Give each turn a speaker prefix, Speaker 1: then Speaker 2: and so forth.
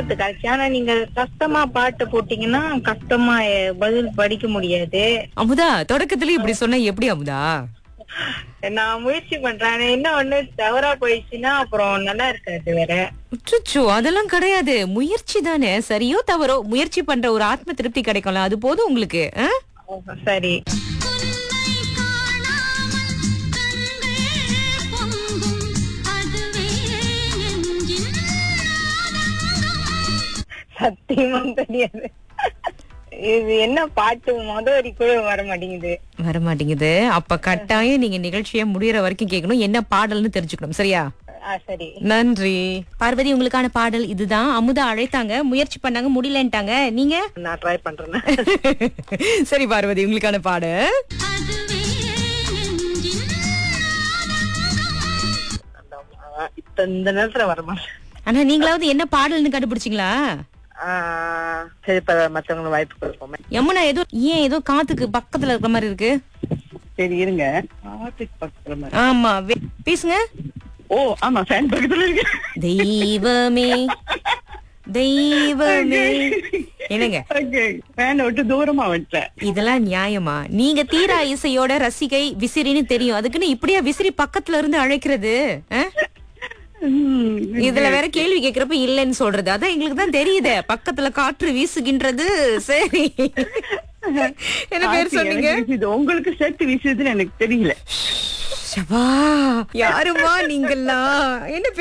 Speaker 1: சொல்றது கரெக்ட் ஆனா நீங்க கஷ்டமா பாட்டு போட்டீங்கன்னா கஷ்டமா அஹ், பதில் படிக்க முடியாது
Speaker 2: அமுதா தொடக்கத்துல இப்படி சொன்னா எப்படி அமுதா
Speaker 1: நான் முயற்சி பண்றேன் ஆனா என்ன ஒண்ணு தவறா போயிடுச்சுன்னா அப்புறம் நல்லா இருக்காது வேற
Speaker 2: அச்சச்சோ அதெல்லாம் கிடையாது முயற்சி தானே சரியோ தவறோ முயற்சி பண்ற ஒரு ஆத்ம திருப்தி கிடைக்கும்ல அது போதும் உங்களுக்கு ஆ?
Speaker 1: சரி சத்தியமா தெரியாது இது என்ன பாட்டு முத வரி கூட வர மாட்டேங்குது
Speaker 2: வர மாட்டேங்குது அப்ப கட்டாயம் நீங்க நிகழ்ச்சியை முடியற வரைக்கும் கேட்கணும் என்ன பாடல்னு தெரிஞ்சுக்கணும் சரியா
Speaker 1: ஆ சரி
Speaker 2: நன்றி பார்வதி உங்களுக்கான பாடல் இதுதான் அமுதா அழைத்தாங்க முயற்சி பண்ணாங்க முடியலன்ட்டாங்க நீங்க
Speaker 1: நான் ட்ரை பண்றேன்
Speaker 2: சரி பார்வதி உங்களுக்கான பாடல்
Speaker 1: இப்ப இந்த நேரத்துல வர மாட்டேன்
Speaker 2: ஆனா நீங்களாவது என்ன பாடல்னு கண்டுபிடிச்சீங்களா
Speaker 1: சரி இப்ப மத்தவங்களுக்கு வாய்ப்பு கொடுப்போமே
Speaker 2: யமுனா ஏதோ ஏன் ஏதோ காத்துக்கு பக்கத்துல இருக்கிற மாதிரி இருக்கு
Speaker 1: சரி இருங்க பாட்டுக்கு பக்கத்துல மாதிரி.
Speaker 2: ஆமா வே- பேசுங்க
Speaker 1: ஓ ஆமா ஃபேன் பக்கத்துல இருக்கு
Speaker 2: தெய்வமே தெய்வமே என்னங்க
Speaker 1: ஓகே ஃபேன் விட்டு தூரமா வந்துட்டேன்
Speaker 2: இதெல்லாம் நியாயமா நீங்க தீரா இசையோட ரசிகை விசிறின்னு தெரியும் அதுக்குன்னு இப்படியா விசிறி பக்கத்துல இருந்து அழைக்கிறது ஆ? இதுல வேற கேள்வி கேக்குறப்ப இல்லைன்னு சொல்றது அதான் எங்களுக்கு தான் தெரியுதே பக்கத்துல காற்று வீசுகின்றது சரி என்ன பேர் சொன்னீங்க
Speaker 1: இது உங்களுக்கு சேர்த்து வீசுதுன்னு எனக்கு தெரியல
Speaker 2: ஷபா யாருமா நீங்கெல்லாம் என்ன பேர்